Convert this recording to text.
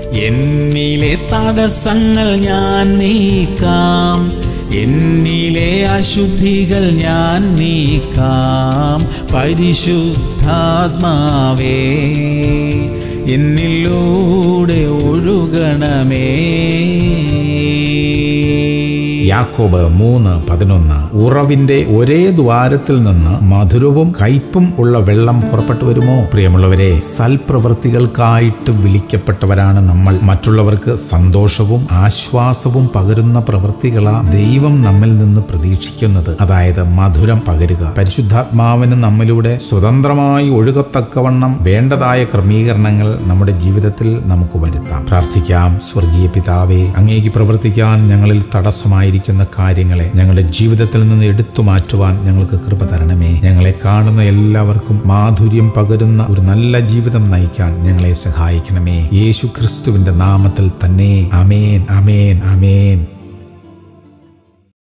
എന്നിലെ തടസ്സങ്ങൾ ഞാൻ നീക്കാം എന്നിലെ അശുദ്ധികൾ ഞാൻ നീക്കാം പരിശുദ്ധാത്മാവേ എന്നിലൂടെ ഒഴുകണമേ യാക്കോബ് മൂന്ന് പതിനൊന്ന് ഉറവിന്റെ ഒരേ ദ്വാരത്തിൽ നിന്ന് മധുരവും കയ്പും ഉള്ള വെള്ളം പുറപ്പെട്ടു വരുമോ പ്രിയമുള്ളവരെ സൽപ്രവൃത്തികൾക്കായിട്ട് വിളിക്കപ്പെട്ടവരാണ് നമ്മൾ മറ്റുള്ളവർക്ക് സന്തോഷവും ആശ്വാസവും പകരുന്ന പ്രവൃത്തികളാ ദൈവം നമ്മിൽ നിന്ന് പ്രതീക്ഷിക്കുന്നത് അതായത് മധുരം പകരുക പരിശുദ്ധാത്മാവിന് നമ്മിലൂടെ സ്വതന്ത്രമായി ഒഴുകത്തക്കവണ്ണം വേണ്ടതായ ക്രമീകരണങ്ങൾ നമ്മുടെ ജീവിതത്തിൽ നമുക്ക് വരുത്താം പ്രാർത്ഥിക്കാം സ്വർഗീയ പിതാവേ അങ്ങേക്ക് പ്രവർത്തിക്കാൻ ഞങ്ങളിൽ തടസ്സമായിരിക്കുന്ന കാര്യങ്ങളെ ഞങ്ങളുടെ ജീവിതത്തിൽ നിന്ന് എടുത്തു മാറ്റുവാൻ ഞങ്ങൾക്ക് കൃപ തരണമേ ഞങ്ങളെ കാണുന്ന എല്ലാവർക്കും മാധുര്യം പകരുന്ന ഒരു നല്ല ജീവിതം നയിക്കാൻ ഞങ്ങളെ സഹായിക്കണമേ യേശു ക്രിസ്തുവിന്റെ നാമത്തിൽ തന്നെ അമേൻ അമേൻ അമേൻ